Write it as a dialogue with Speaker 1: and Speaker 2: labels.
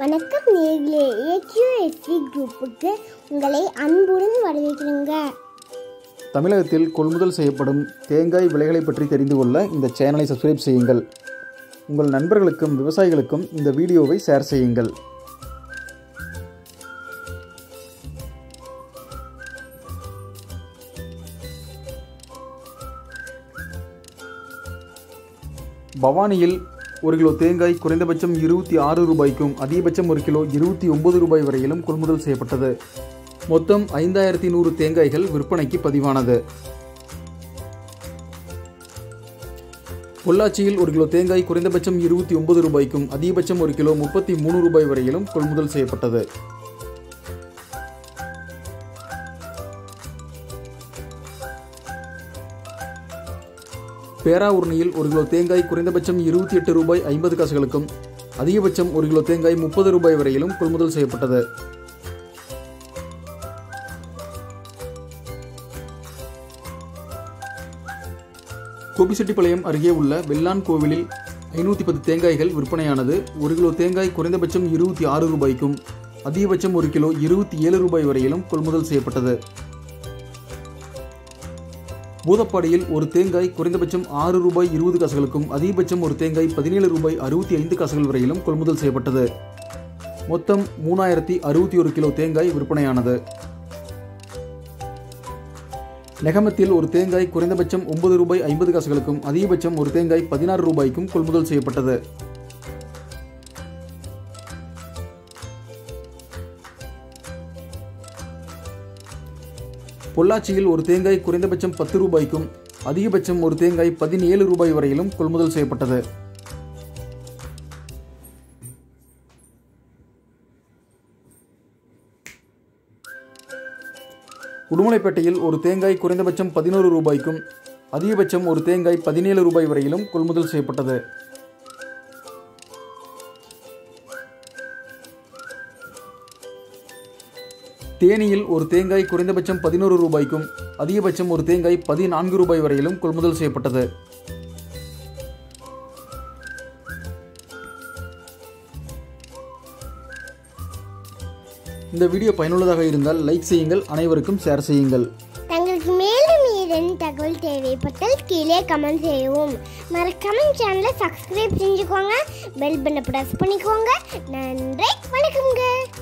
Speaker 1: வணக்கம் நேர்களே ஏக்யூஎஸ்சி குரூப்புக்கு உங்களை அன்புடன் வரவேற்கிறேங்க
Speaker 2: தமிழகத்தில் கொள்முதல் செய்யப்படும் தேங்காய் விலைகளை பற்றி தெரிந்து கொள்ள இந்த சேனலை சப்ஸ்கிரைப் செய்யுங்கள் உங்கள் நண்பர்களுக்கும் விவசாயிகளுக்கும் இந்த வீடியோவை ஷேர் செய்யுங்கள் பவானியில் ஒரு கிலோ தேங்காய் குறைந்தபட்சம் இருபத்தி ஆறு ரூபாய்க்கும் அதிகபட்சம் ஒரு கிலோ இருபத்தி ஒன்பது ரூபாய் வரையிலும் கொள்முதல் செய்யப்பட்டது மொத்தம் ஐந்தாயிரத்தி நூறு தேங்காய்கள் விற்பனைக்கு பதிவானது பொள்ளாச்சியில் ஒரு கிலோ தேங்காய் குறைந்தபட்சம் இருபத்தி ஒன்பது ரூபாய்க்கும் அதிகபட்சம் ஒரு கிலோ முப்பத்தி மூணு ரூபாய் வரையிலும் கொள்முதல் செய்யப்பட்டது பேராவூர்ணியில் ஒரு கிலோ தேங்காய் குறைந்தபட்சம் இருபத்தி எட்டு ரூபாய் ஐம்பது காசுகளுக்கும் அதிகபட்சம் ஒரு கிலோ தேங்காய் முப்பது ரூபாய் வரையிலும் கொள்முதல் செய்யப்பட்டது கோபிச்செட்டிப்பாளையம் அருகே உள்ள வெள்ளான் கோவிலில் ஐநூற்றி பத்து தேங்காய்கள் விற்பனையானது ஒரு கிலோ தேங்காய் குறைந்தபட்சம் இருபத்தி ஆறு ரூபாய்க்கும் அதிகபட்சம் ஒரு கிலோ இருபத்தி ஏழு ரூபாய் வரையிலும் கொள்முதல் செய்யப்பட்டது பூதப்பாடியில் ஒரு தேங்காய் குறைந்தபட்சம் ஆறு ரூபாய் இருபது காசுகளுக்கும் அதிகபட்சம் ஒரு தேங்காய் பதினேழு ரூபாய் அறுபத்தி ஐந்து காசுகள் வரையிலும் கொள்முதல் செய்யப்பட்டது மொத்தம் மூணாயிரத்தி அறுபத்தி ஒரு கிலோ தேங்காய் விற்பனையானது நெகமத்தில் ஒரு தேங்காய் குறைந்தபட்சம் ஒன்பது ரூபாய் ஐம்பது காசுகளுக்கும் அதிகபட்சம் ஒரு தேங்காய் பதினாறு ரூபாய்க்கும் கொள்முதல் செய்யப்பட்டது பொள்ளாச்சியில் ஒரு தேங்காய் குறைந்தபட்சம் பத்து ரூபாய்க்கும் அதிகபட்சம் ஒரு தேங்காய் பதினேழு ரூபாய் வரையிலும் கொள்முதல் செய்யப்பட்டது உடுமலைப்பேட்டையில் ஒரு தேங்காய் குறைந்தபட்சம் பதினோரு ரூபாய்க்கும் அதிகபட்சம் ஒரு தேங்காய் பதினேழு ரூபாய் வரையிலும் கொள்முதல் செய்யப்பட்டது தேனியில் ஒரு தேங்காய் குறைந்தபட்சம் பதினோரு ரூபாய்க்கும் அதிகபட்சம் ஒரு தேங்காய் பதினான்கு ரூபாய் வரையிலும் கொள்முதல் செய்யப்பட்டது இந்த வீடியோ பயனுள்ளதாக இருந்தால் லைக் செய்யுங்கள் அனைவருக்கும் ஷேர் செய்யுங்கள்
Speaker 1: தங்களுக்கு மேலும் ஏதேனும் தகவல் தேவைப்பட்டால் கீழே கமெண்ட் செய்யவும் மறக்காம சேனலை சப்ஸ்கிரைப் செஞ்சுக்கோங்க பெல் பண்ண ப்ரெஸ் பண்ணிக்கோங்க நன்றி வணக்கம்ங்க